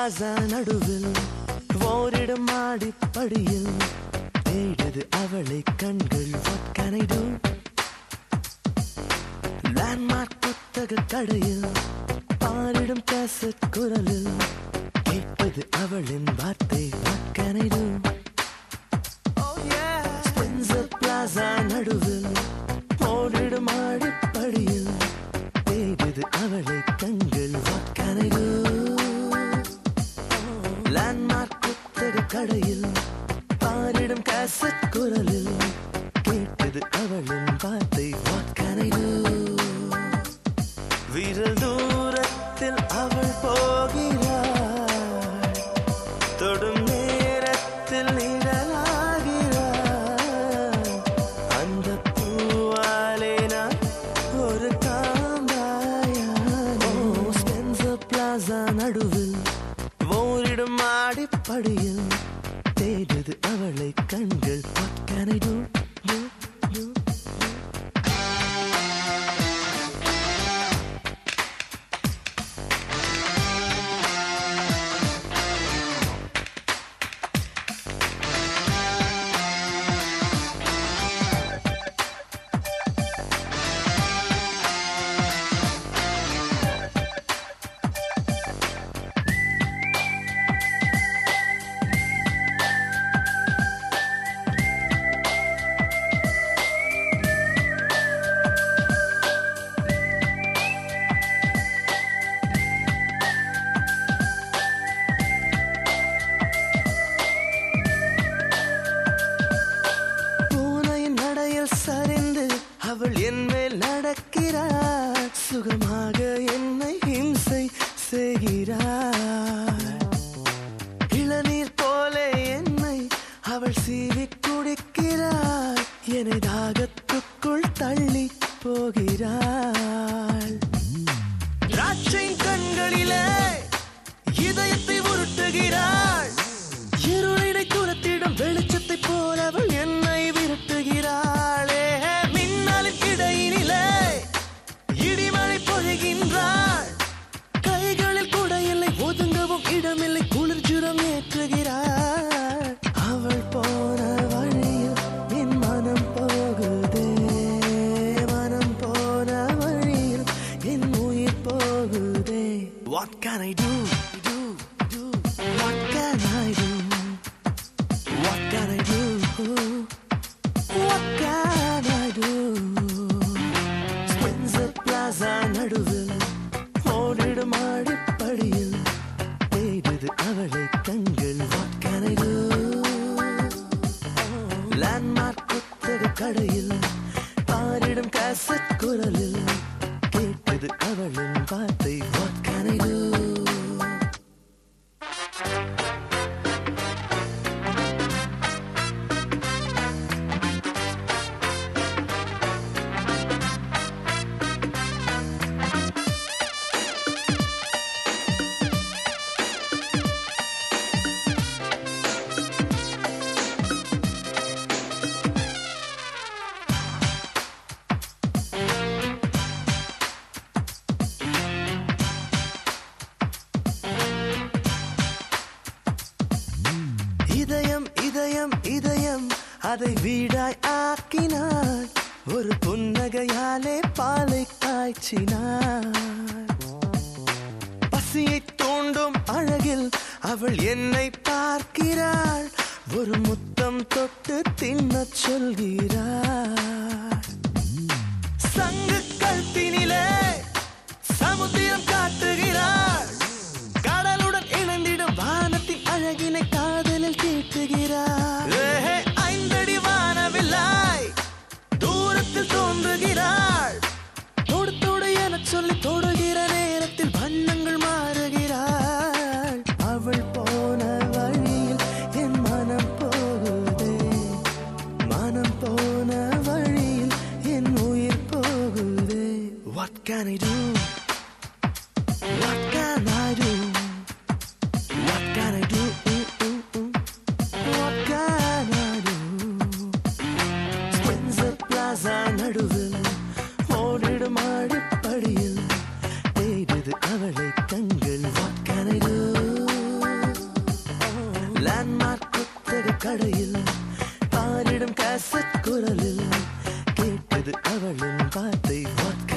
Plaza நடுவில் ஓரிடம் மாடிப்படியில் தேடுது அவளை கண்கள் what can I do Landmark புத்தக கடையில் பாரிடும் கேசட் குரலில் கேட்பது அவளின் வார்த்தை what can I do Spencer Plaza நடுவில் ஓடிடும் ஆடிப்படியில் தேடுது அவளை கண்கள் what can I do Landmark புத்தக கடையில் பாரிடும் கேசட் குரலில் கேட்டது அவளின் வார்த்தை what can I do விரல் தூரத்தில் அவள் போகிறாள் தொடும் நேரத்தில் நிழலாகிறாள் அந்த பூவாலே நான் ஒரு காந்தாயான ஸ்பென்சர் பிளாசா நடுவில் ஓரிடும் மாடிப்படியில் தேடுது அவளை கண்கள் what can I do do do பூனையின் நடையில் சரிந்து அவள் என் மேல் நடக்கிறாள் சுகமாக என்னை ஹிம்சை செய்கிறாள் இளநீர் போல என்னை அவள் சீவி குடிக்கிறாள் என்னை தாகத்துக்குள் தள்ளி போகிறாள் திராட்சை கண்களிலே இதயத்தை உருட்டுகிறாள் இருளினை துரத்திடும் வெளிச்சத்தை போல அவள் என்னை விரட்டுகிறாளே மின்னலின் இடையினிலே இடிமழை பொழிகின்றாள் கைகளில் கூட இல்லை ஒதுங்கவும் இடமில்லை குளிர்ஜுரம் ஏற்றுகிறாள் அவள் போன வழியில் என் மனம் போகுதே மனம் போன வழியில் என் உயிர் போகுதே What can I do? do, do? What can I do? What can I do? What can I do? Spencer Plaza நடுவில் ஓடிடும் ஆடிப்படியில் தேடுது அவளை கண்கள் What can I do? Landmark புத்தக கடையில் பாரிடும் கேசட் குரலில் கேட்டது அவளின் வார்த்தை What can I do? இதயம் இதயம் இதயம் அதை வீடாய் ஆக்கினாள் ஒரு புன்னகையாலே பாலை காய்ச்சினாள் பசியை தூண்டும் அழகில் அவள் என்னை பார்க்கிறாள் ஒரு முத்தம் தொட்டு தின்னச் சொல்கிறாள் சங்கு கல்பினிலே சமுத்திரம் காட்டுகிறாள் கடலுடன் இணைந்திடும் வானத்தின் அழகினை காதலில் தீட்டுகிறாள் ஏஹே, ஐந்தடி வானவில்லாய் தூரத்தில் தோன்றுகிறாள் தொடு தொடு எனச் சொல்லி தொடுகிற நேரத்தில் வண்ணங்கள் மாறுகிறாள் அவள் போன வழியில் என் மனம் போகுதே மனம் போன வழியில் என் உயிர் போகுதே What can I do? What can I do? What can I do? What can I do? Spencer Plaza நடுவில் ஓடிடும் ஆடிப்படியில் தேடுது அவளை கண்கள் What can I do? Landmark புத்தக கடையில் பாரிடும் கேசட் குரலில் கேட்டது அவளின் வார்த்தை வார்த்தை